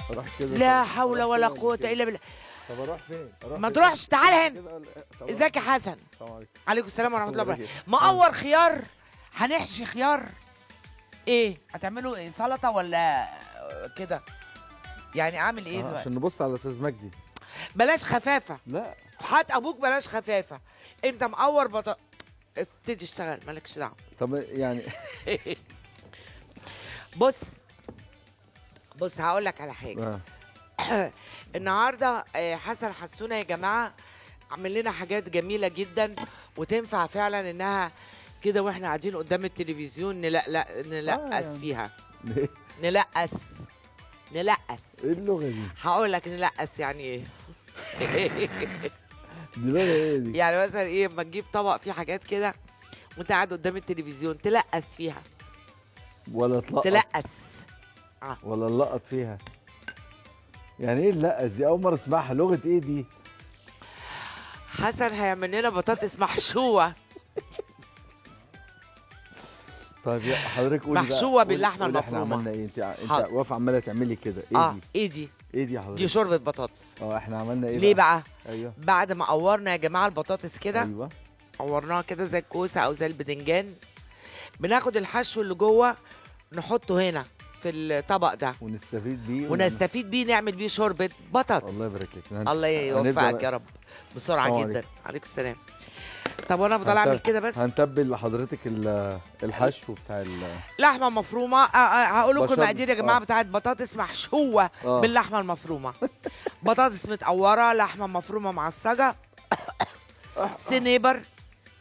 اروح كده لا طب- حول أروح ولا كده قوه كده. الا بالله طب اروح فين؟ أروح ما فين؟ تروحش تعال هنا كده ولا- طب أروح ازيك يا فين؟ حسن السلام عليكم عليكم السلام ورحمه الله الله وبركاته يبارك مقور خيار هنحشي خيار ايه هتعملوا ايه سلطه ولا كده يعني اعمل ايه آه، دلوقتي عشان نبص على استاذ مجدي بلاش خفافه لا حات ابوك بلاش خفافه انت مقور بط ابتدي اشتغل مالكش دعوه طب يعني بص بص هقول لك على حاجه آه. النهارده آه، حسن حسونه يا جماعه عامل لنا حاجات جميله جدا وتنفع فعلا انها كده واحنا قاعدين قدام التلفزيون نلقلق نلقس يعني. فيها ليه؟ نلقس نلقس ايه اللغه دي؟ هقول لك نلقس يعني ايه دي لغه ايه دي؟ يعني مثلا ايه اما تجيب طبق فيه حاجات كده وانت قاعد قدام التلفزيون تلقس فيها ولا تلقط تلقس ولا نلقط فيها يعني ايه اللقس دي اول مره اسمعها لغه ايه دي؟ حسن هيعمل لنا بطاطس محشوه طيب يا حضرتك قولي بقى محشوة قولي- باللحمة قولي احنا المفرومة. عملنا ايه انت ع- انت حاضر. واقفه عماله تعملي كده ايه اه دي؟ ايه دي ايه دي يا حضرتك؟ دي شوربه بطاطس اه احنا عملنا ايه ليه بقى ايوه بعد ما قورنا يا جماعه البطاطس كده ايوه قورناها كده زي الكوسه او زي البدنجان بناخد الحشو اللي جوه نحطه هنا في الطبق ده ونستفيد بيه ونعمل- ونستفيد بيه نعمل بيه شوربه بطاطس الله يبارك لك هن- الله هنبدأ يوفقك بقى. يا رب بسرعه السلام جدا عليكم السلام طب وانا افضل اعمل هنتب- كده بس هنتبل لحضرتك ال- الحشو بتاع ال لحمه مفرومه آه، آه، هقول لكم بشر- المقادير يا جماعه آه. بتاعت بطاطس محشوه اه باللحمه المفرومه بطاطس متقوره لحمه مفرومه معصجه سنيبر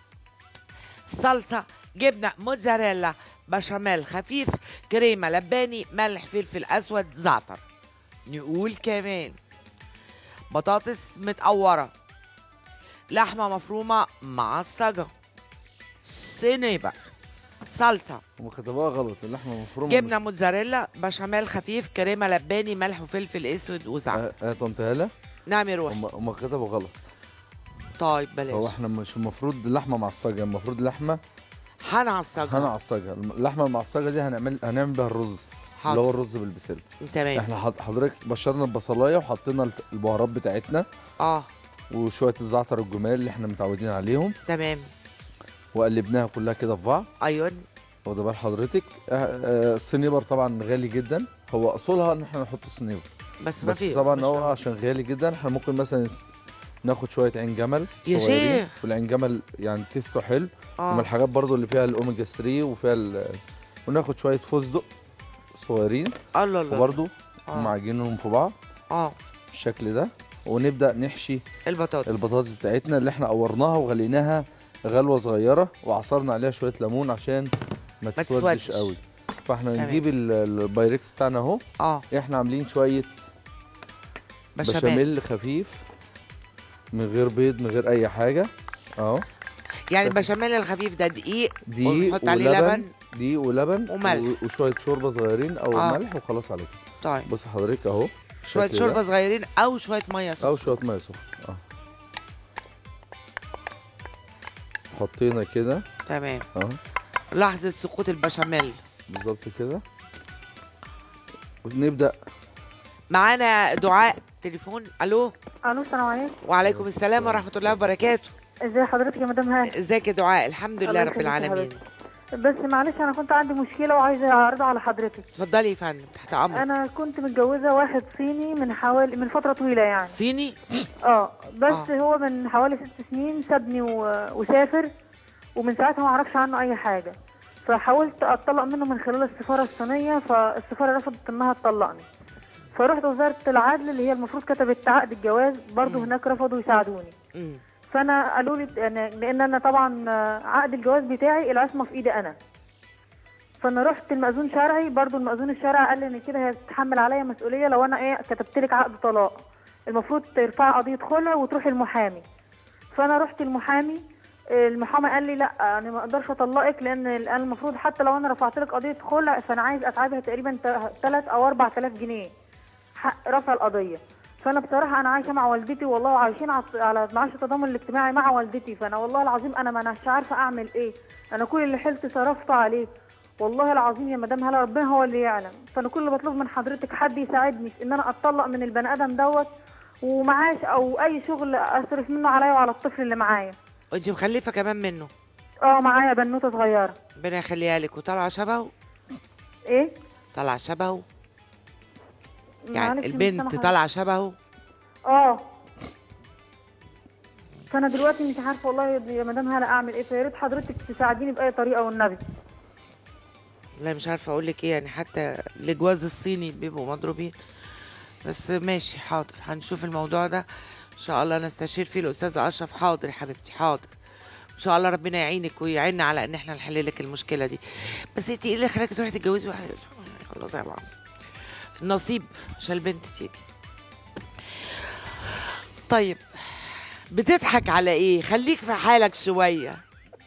صلصه جبنه موتزاريلا بشاميل خفيف كريمه لباني ملح فلفل اسود زعتر نقول كمان بطاطس متقوره لحمه مفرومه معصجه سنيبر صلصه هم كتبوها غلط اللحمه المفرومه جبنه موتزاريلا بشاميل خفيف كريمه لباني ملح وفلفل اسود مش- وزعتر اه آه، طنط هاله نعم يا روحي هم هم كتبوا غلط طيب هو بلاش احنا مش المفروض اللحمه معصجه المفروض لحمه هنعصجها هنعصجها اللحمه المعصجه دي هنعمل هنعمل بيها الرز اللي هو حاضر الرز بالبسله تمام احنا حض- حضرتك بشرنا البصلايه وحطينا الت- البهارات بتاعتنا اه وشويه الزعتر الجمال اللي احنا متعودين عليهم تمام وقلبناها كلها كده في بعض ايوه واخد بال حضرتك آه، آه، السنيبر طبعا غالي جدا هو اصولها ان احنا نحط سنيبر بس ما بس في طبعا مش هو مهم. عشان غالي جدا احنا ممكن مثلا ناخد شويه عين جمل يا صغيرين شيخ. والعين جمل يعني تيستو حلو ومن اه الحاجات برضو اللي فيها الاوميجا 3 وفيها ال... وناخد شويه فستق صغيرين الله الله وبرضو آه. معجنهم في بعض اه بالشكل ده ونبدا نحشي البطاطس البطاطس بتاعتنا اللي احنا قورناها وغليناها غلوه صغيره وعصرنا عليها شويه ليمون عشان ما ما تسودش تسودش. قوي فاحنا تمام. نجيب ال- البايركس بتاعنا اهو اه احنا عاملين شويه بشاميل بشاميل خفيف من غير بيض من غير اي حاجه اهو يعني البشاميل الخفيف ده دقيق دقيق ونحط عليه ولبن لبن دقيق ولبن وملح. و- وشويه شوربه صغيرين او آه. ملح وخلاص على كده طيب بص حضرتك اهو شويه الشكل ده. شوربه صغيرين او شويه ميه او سخنه شويه ميه سخنه اه حطينا كده تمام اهو لحظه سقوط البشاميل بالظبط كده ونبدا معانا دعاء تليفون الو الو السلام عليكم وعليكم السلام ورحمه الله وبركاته ازي حضرتك يا مدام هاني ازيك يا دعاء الحمد لله الله رب يخليك يا العالمين حبيبتي. بس معلش انا كنت عندي مشكله وعايزه اعرضها على حضرتك اتفضلي يا فندم تحت امرك انا كنت متجوزه واحد صيني من حوالي من فتره طويله يعني صيني اه بس آه. هو من حوالي ست سنين سابني و- وسافر ومن ساعتها ما اعرفش عنه اي حاجه فحاولت اتطلق منه من خلال السفاره الصينيه فالسفاره رفضت انها تطلقني فرحت وزاره العدل اللي هي المفروض كتبت عقد الجواز برضه مم. هناك رفضوا يساعدوني مم. فانا قالوا لي يعني لان انا طبعا آه، عقد الجواز بتاعي العصمه في ايدي انا فانا رحت المأذون شرعي برضو المأذون الشرعي قال لي ان كده هتتحمل عليا مسؤوليه لو انا ايه كتبت لك عقد طلاق المفروض ترفع قضيه خلع وتروحي المحامي فانا رحت المحامي المحامي قال لي لا انا ما اقدرش اطلقك لان الان المفروض حتى لو انا رفعت لك قضيه خلع فانا عايز اتعابها تقريبا 3 او 4000 جنيه حق رفع القضيه فانا بصراحه انا عايشه مع والدتي والله وعايشين عص- على معاش التضامن الاجتماعي مع والدتي فانا والله العظيم انا ما اناش عارفه اعمل ايه انا كل اللي حلت صرفته عليه والله العظيم يا مدام هلا ربنا هو اللي يعلم فانا كل اللي بطلب من حضرتك حد يساعدني في ان انا اتطلق من البني ادم دوت ومعاش او اي شغل اصرف منه عليا وعلى الطفل اللي معايا وانت مخلفه كمان منه اه معايا بنوته صغيره ربنا يخليها لك وطالعه شبهه ايه طالعه شبهه معلش يعني مش البنت سامحة. طالعه شبهه اه فانا دلوقتي مش عارفه والله يا مدام هلا اعمل ايه فيا ريت حضرتك تساعديني باي طريقه والنبي لا مش عارفه اقول لك ايه يعني حتى الجواز الصيني بيبقوا مضروبين بس ماشي حاضر هنشوف الموضوع ده ان شاء الله نستشير فيه الاستاذ اشرف حاضر يا حبيبتي حاضر ان شاء الله ربنا يعينك ويعيننا على ان احنا نحل لك المشكله دي بس انت ايه اللي خلاكي تروحي تتجوزي واحد الله زي بعض النصيب عشان البنت تيجي طيب بتضحك على ايه خليك في حالك شويه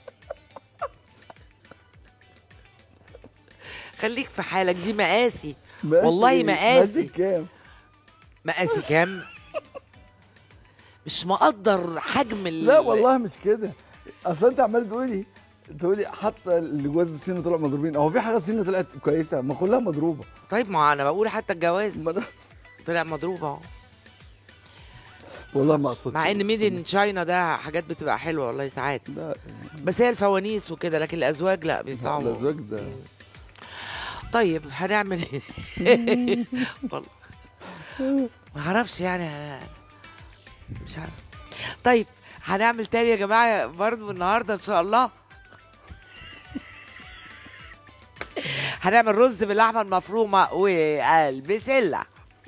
خليك في حالك دي مقاسي والله إيه؟ مقاسي كام مقاسي كام مش مقدر حجم ال... لا والله مش كده اصل انت عمال تقولي تقولي حتى الجواز الصيني طلع مضروبين هو في حاجه صيني طلعت كويسه ما كلها مضروبه طيب ما انا بقول حتى الجواز ما أنا- طلع مضروب اهو والله ما اقصد مع ان ميد ان تشاينا ده حاجات بتبقى حلوه والله ساعات لا بس هي الفوانيس وكده لكن الازواج لا بيطلعوا الازواج ده طيب هنعمل ايه والله ما اعرفش يعني ه- مش عارف طيب هنعمل تاني يا جماعه برضو النهارده ان شاء الله هنعمل رز باللحمه المفرومه والبسله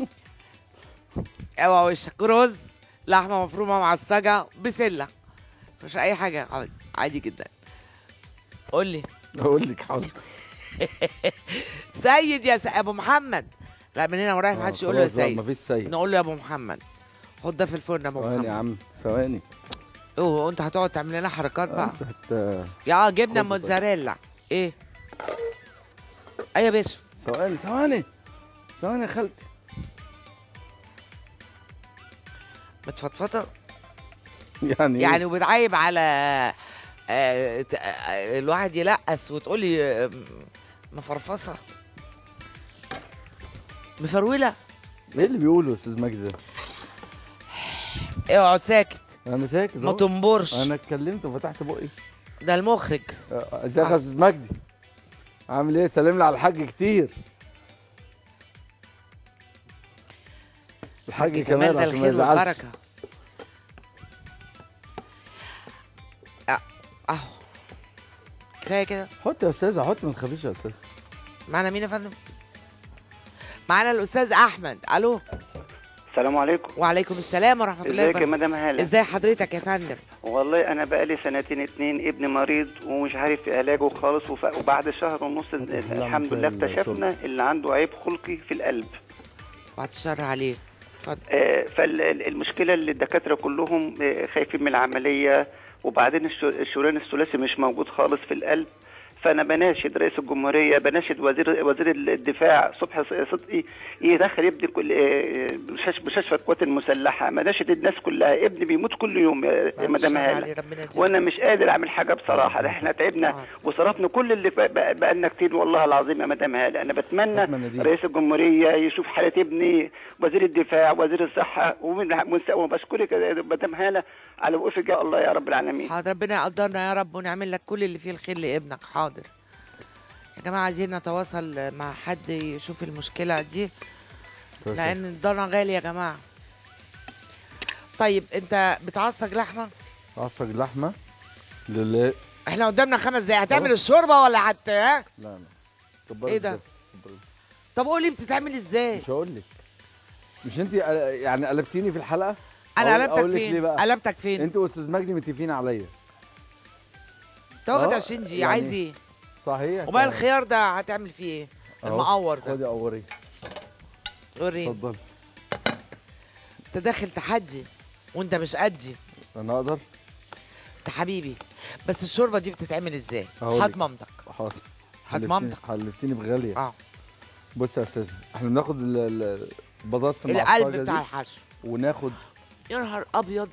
اوعى وشك رز لحمه مفرومه معصجه بسله مش اي حاجه عادي عادي جدا قول لي اقول لك حاضر سيد يا س... ابو محمد لا من هنا ورايح ما حدش يقول له يا سيد ما فيش سيد نقول له يا ابو محمد خد ده في الفرن يا ابو ثواني يا محمد عم ثواني اوه انت هتقعد تعمل لنا حركات بقى انت هت يا جبنه خد ده. موتزاريلا ايه ايه يا باشا ثواني ثواني ثواني يا خالتي متفضفضه يعني إيه؟ يعني وبتعايب على آه، ت- آه، الواحد يلقس وتقولي آه، مفرفصه مفروله ايه اللي بيقوله يا استاذ مجدي ده اقعد ساكت انا ساكت ما أهو. تنبرش انا اتكلمت وفتحت بقي ده المخرج آه، ازيك يا استاذ مجدي عامل ايه سلم لي على الحاج كتير الحاج كمان ده عشان ما الخير يزعلش والبركه أ- اهو كفايه كده حط يا استاذه حط ما تخافيش يا استاذه معانا مين يا فندم معانا الاستاذ احمد الو السلام عليكم وعليكم السلام ورحمه الله ازيك يا وبركاته مدام هاله ازاي حضرتك يا فندم والله انا بقالي سنتين اتنين ابني مريض ومش عارف علاجه خالص وف... وبعد شهر ونص الحمد لله في اكتشفنا الشغل. اللي عنده عيب خلقي في القلب بعد الشر عليه اتفضل آه، فالمشكله اللي الدكاتره كلهم آه، خايفين من العمليه وبعدين الش- الشريان الثلاثي مش موجود خالص في القلب فانا بناشد رئيس الجمهوريه بناشد وزير وزير الدفاع صبحي صدقي يدخل ابني كل آه، مستشفى مستشفى القوات المسلحه بناشد الناس كلها ابني بيموت كل يوم يا بعد مدام الشر هاله عليه ربنا يجزيك. وانا مش قادر اعمل حاجه بصراحه احنا تعبنا آه. وصرفنا كل اللي بق- بق- بقالنا كتير والله العظيم يا مدام هاله انا بتمنى أتمنى دي. رئيس الجمهوريه يشوف حاله ابني وزير الدفاع وزير الصحه ومن وبشكرك يا مدام هاله على وقوفك يا الله يا رب العالمين حاضر ربنا يقدرنا يا رب ونعمل لك كل اللي فيه الخير لابنك حاضر يا جماعه عايزين نتواصل مع حد يشوف المشكله دي لان الضنا غالي يا جماعه طيب انت بتعصج لحمه عصج لحمه لله احنا قدامنا خمس دقايق هتعمل خلاص. الشوربه ولا هت ها لا لا كبري إيه ده؟ الدنيا، كبري. طب قولي بتتعمل ازاي مش هقول لك مش انت يعني قلبتيني في الحلقه انا أقول- قلبتك أقول لك فين ليه بقى؟ قلبتك فين انت واستاذ مجدي متفقين عليا انت واخد آه، 20 جي يعني عايز ايه صحيح وبقى كان- الخيار ده هتعمل فيه ايه أهو. المقور ده خدي قوري وريني اتفضل انت داخل تحدي وانت مش قدي انا اقدر انت حبيبي بس الشوربه دي بتتعمل ازاي هقولك. هات مامتك حاضر هات حلفتيني- مامتك حلفتيني بغاليه اه بص يا استاذ احنا بناخد ال- ال- البطاطس القلب المعصجة بتاع دي الحشو وناخد يا نهار ابيض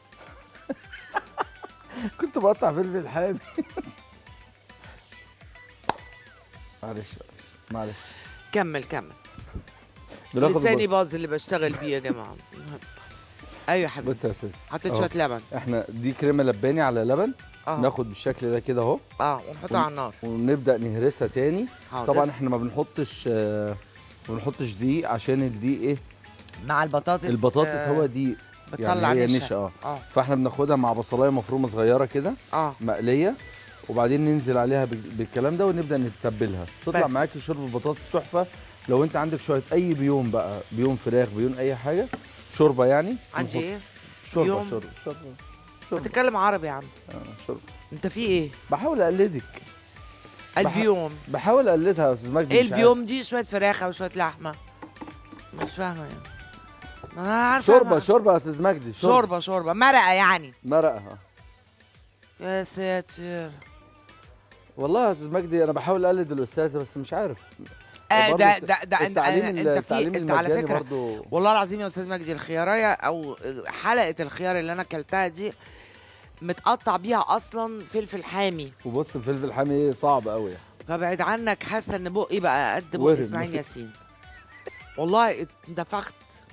كنت بقطع فلفل حامي معلش معلش كمل كمل بناخد لساني الب- باظ اللي بشتغل بيه يا جماعه ايوه يا حبيبي بص يا استاذ حطيت أهو. شويه لبن احنا دي كريمه لباني على لبن اه ناخد بالشكل ده كده اهو اه ونحطها على النار ونبدا نهرسها تاني حاضر طبعا احنا ما بنحطش آه، ما بنحطش دقيق عشان الدقيق ايه مع البطاطس البطاطس آه، هو دقيق بتطلع يعني هي نشا نشا اه اه فاحنا بناخدها مع بصلايه مفرومه صغيره كده اه مقليه وبعدين ننزل عليها بال- بالكلام ده ونبدا نتبلها تطلع بس. معاكي شوربه بطاطس تحفه لو انت عندك شويه اي بيوم بقى بيوم فراخ بيوم اي حاجه شوربه يعني عندي نحط- ايه شوربه بيوم؟ شوربه شوربه شوربه بتتكلم عربي يا عم آه شوربه انت في ايه بحاول اقلدك بح- البيوم بحاول اقلدها يا استاذ مجدي ايه مش عارف. البيوم دي شويه فراخ او شويه لحمه مش فاهمه يعني انا عارفه شوربه أنا- شوربه يا استاذ مجدي شوربه شوربه مرقه يعني مرقه آه. يا ساتر والله يا استاذ مجدي انا بحاول اقلد الاستاذه بس مش عارف آه برضه ده ده ده انت التعليم انت ال- في التعليم انت على المجاني فكره برضه والله العظيم يا استاذ مجدي الخيارية او حلقه الخيار اللي انا اكلتها دي متقطع بيها اصلا فلفل حامي وبص الفلفل الحامي ايه صعب قوي فبعد عنك حاسه ان بقي بقى قد بق ورم. اسماعيل ياسين والله اتنفخت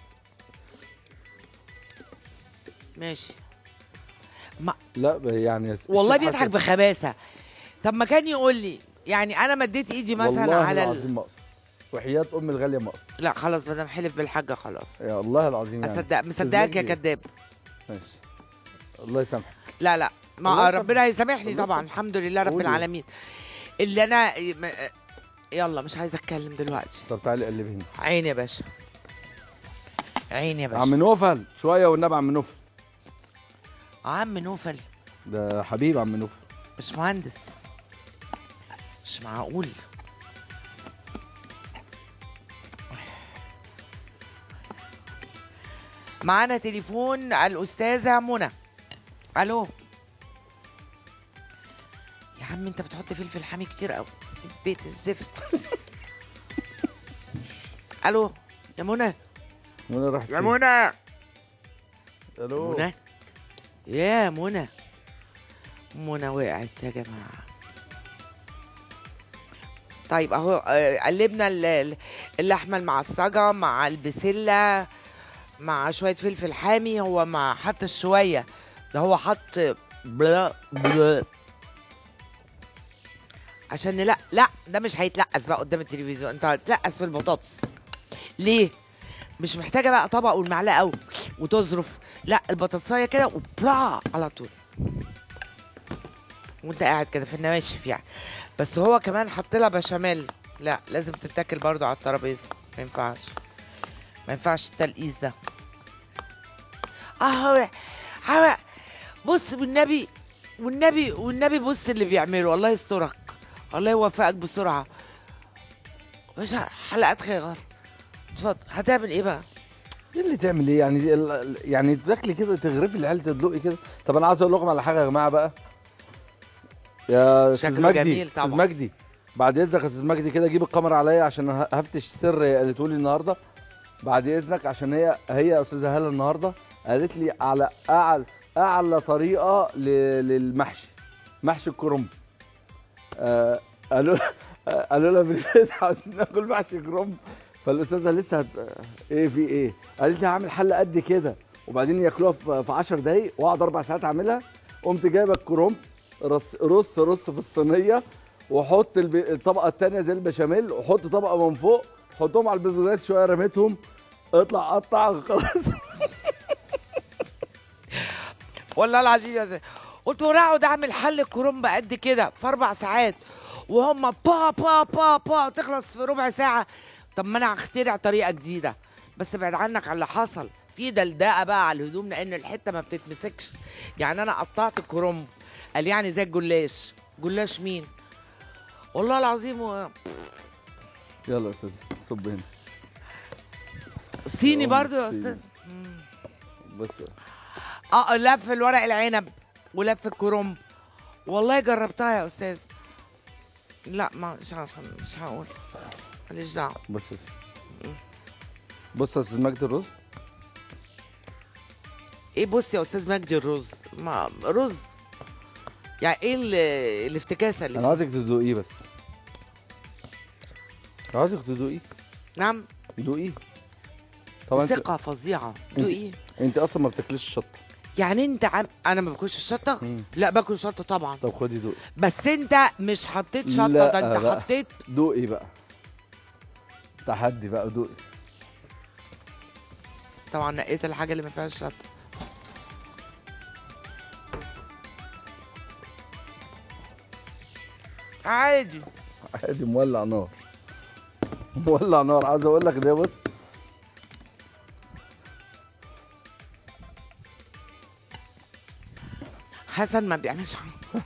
ماشي لا يعني الشيف والله حسن- بيضحك بخباثه طب ما كان يقول لي يعني انا مديت ايدي مثلا والله على ال... العظيم ما اقصد وحياة امي الغاليه ما اقصد لا خلاص ما دام حلف بالحاجه خلاص يا الله العظيم يعني اصدق مصدقك يا مجدي. كذاب ماشي الله يسامحك لا لا الله ما يسامحك. ربنا يسامحني الله طبعا يسامحك. الحمد لله رب قولي. العالمين اللي انا م- يلا مش عايزه اتكلم دلوقتي طب تعالي قلبي هنا عيني يا باشا عيني يا باشا عم نوفل شويه والنبي عم نوفل عم نوفل ده حبيب عم نوفل مش مهندس مش معقول معانا تليفون الأستاذة منى ألو يا عم أنت بتحط فلفل حامي كتير قوي بيت الزفت ألو يا منى منى راحت يا فين؟ منى الو منى يا منى منى وقعت يا جماعة طيب اهو آه، قلبنا ال- ال- اللحمة المعصجة مع البسلة مع شوية فلفل حامي هو ما حط شوية ده هو حط بلا بلا عشان لا لا ده مش هيتلقس بقى قدام التلفزيون انت هتلقس في البطاطس ليه مش محتاجه بقى طبق والمعلقه و- وتظرف لا البطاطسايه كده وبلا على طول وانت قاعد كده في النواشف يعني بس هو كمان حط لها بشاميل لا لازم تتاكل برضو على الترابيزه ما ينفعش ما ينفعش التلقيس ده اه هو هو بص والنبي والنبي والنبي بص اللي بيعمله الله يسترك الله يوفقك بسرعه مش ه- حلقات خير اتفضل هتعمل ايه بقى ايه اللي تعمل ايه يعني ال- ال- يعني تاكلي كده تغرفي العيال تدلقي كده طب انا عايز اقول لكم على حاجه يا جماعه بقى يا استاذ شكله مجدي جميل استاذ طبعا. مجدي بعد اذنك يا استاذ مجدي كده جيب الكاميرا عليا عشان ه- هفتش السر هي قالته لي النهارده بعد اذنك عشان هي هي يا استاذه هاله النهارده قالت لي على اعلى اعلى طريقه ل- للمحشي محشي الكرنب آه قالوا قالوا لها في البيت عايزين ناكل محشي كرنب فالاستاذه لسه هت... ايه في ايه؟ قالت لي هعمل حله قد كده وبعدين ياكلوها في في 10 دقايق واقعد اربع ساعات اعملها قمت جايبه الكرنب رص رص رص في الصينيه وحط الب... الطبقه الثانيه زي البشاميل وحط طبقه من فوق حطهم على البوتاجاز شويه رميتهم اطلع قطع خلاص والله العظيم يا زي قلت له اقعد اعمل حل كرنب قد كده في اربع ساعات وهم با با با با تخلص في ربع ساعه طب ما انا هخترع طريقه جديده بس ابعد عنك عن اللي حصل في دلدقه بقى على الهدوم لان الحته ما بتتمسكش يعني انا قطعت الكرنب قال يعني زي الجلاش جلاش مين والله العظيم و... يلا يا استاذ صب هنا صيني يا أم برضو يا الصيني. استاذ مم. بس اه لف الورق العنب ولف الكرنب والله جربتها يا استاذ لا ما مش عارفه مش هقول ماليش دعوه بص يا استاذ بص يا استاذ مجدي الرز ايه بص يا استاذ مجدي الرز ما رز يعني ايه ال- الافتكاسه اللي انا فيه؟ عايزك تدوقيه بس عايزك تدوقي نعم دوقي طبعا انت, ثقه فظيعه انت- دو ايه انت اصلا ما بتاكليش الشطه يعني انت عم... انا ما باكلش الشطه مم. لا باكل شطه طبعا طب خدي دوقي بس انت مش حطيت شطه لا ده انت بقى. حطيت دوقي بقى تحدي بقى دوقي طبعا نقيت الحاجه اللي ما فيهاش شطه عادي عادي مولع نار مولع نار عايز اقول لك ده بص حسن ما بيعملش حاجه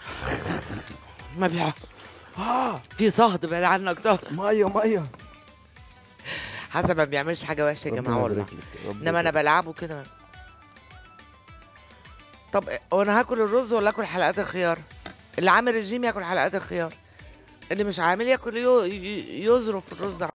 ما بيعمل في صهد بعيد عنك طبعا ميه ميه حسن ما بيعملش حاجه وحشه يا جماعه ربنا والله يبارك لك، ربنا انما انا يبارك بلعبه كده طب هو انا هاكل الرز ولا اكل حلقات الخيار اللي عامل رجيم ياكل حلقات الخيار اللي مش عامل ياكل يو- ي- يظرف الرز